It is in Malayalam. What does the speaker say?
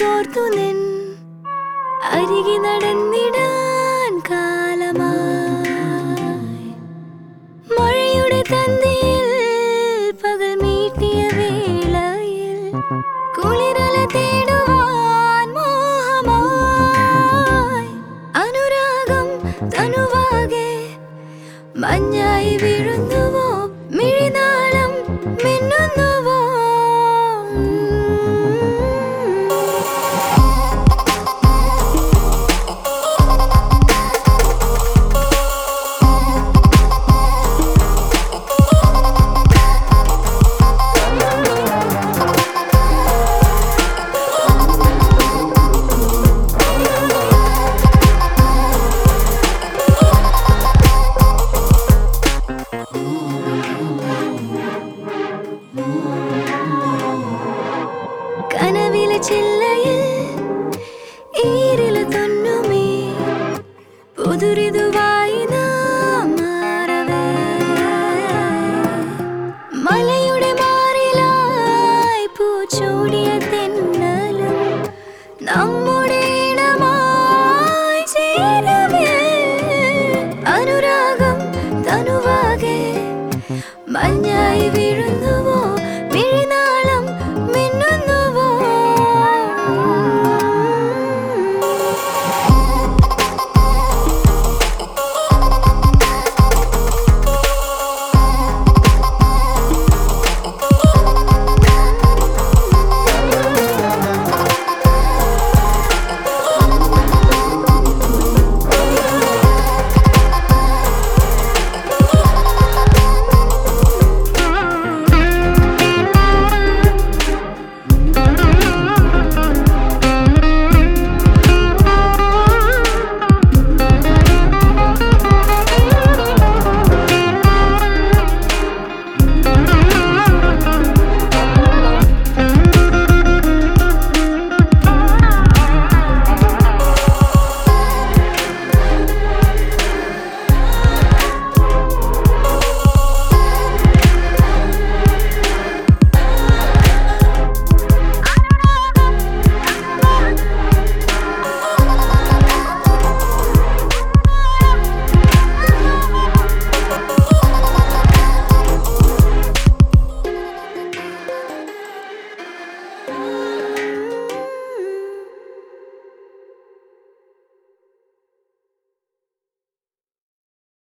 കോർത്തു നിൻ അരികി നടന്നിടാൻ കാലമായി മഴയുടെ തന്തിയിൽ പകൽ മീട്ടിയ വേളയിൽ കുളിരല തേടുവാൻ മോഹമായി അനുരാഗം തനുവാകെ മഞ്ഞായി വീഴുന്നുവോ മിഴിനാളം മിന്നുന്നുവോ കനവിലെ ചില്ലയിൽ ഈരില തൊന്നുമേ പുതുരിതുവായി നാം മാറവേ മലയുടെ മാറിലായി പൂച്ചൂടിയ തെന്നലും നമ്മ